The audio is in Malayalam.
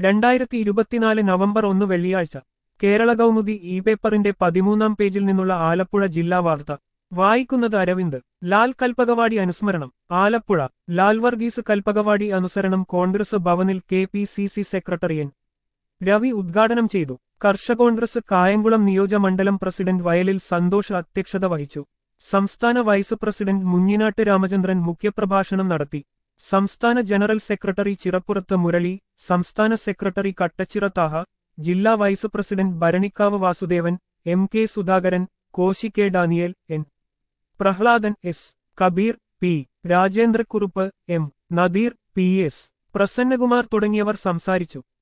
രണ്ടായിരത്തി ഇരുപത്തിനാല് നവംബർ ഒന്ന് വെള്ളിയാഴ്ച കേരള കൗമുദി ഇ പേപ്പറിന്റെ പതിമൂന്നാം പേജിൽ നിന്നുള്ള ആലപ്പുഴ ജില്ലാ വാർത്ത വായിക്കുന്നത് അരവിന്ദ് ലാൽ കൽപ്പകവാടി അനുസ്മരണം ആലപ്പുഴ ലാൽ വർഗീസ് കൽപ്പകവാടി അനുസരണം കോൺഗ്രസ് ഭവനിൽ K P C C secretary N Ravi ഉദ്ഘാടനം ചെയ്തു കർഷക കോൺഗ്രസ് കായംകുളം നിയോജമണ്ഡലം പ്രസിഡന്റ് വയലിൽ സന്തോഷ് അധ്യക്ഷത വഹിച്ചു സംസ്ഥാന വൈസ് പ്രസിഡന്റ് മുഞ്ഞിനാട്ട് രാമചന്ദ്രൻ മുഖ്യപ്രഭാഷണം നടത്തി സംസ്ഥാന ജനറൽ സെക്രട്ടറി ചിറപ്പുറത്ത് മുരളി സംസ്ഥാന സെക്രട്ടറി കട്ടച്ചിറ താഹ ജില്ലാ vice president Bharanikkavu Vasudevan M K Sudhakaran Koshy K Daniel N Prahladan S Kabeer P Rajendrakkurup M Nadeer P S Prasannakumar തുടങ്ങിയവർ സംസാരിച്ചു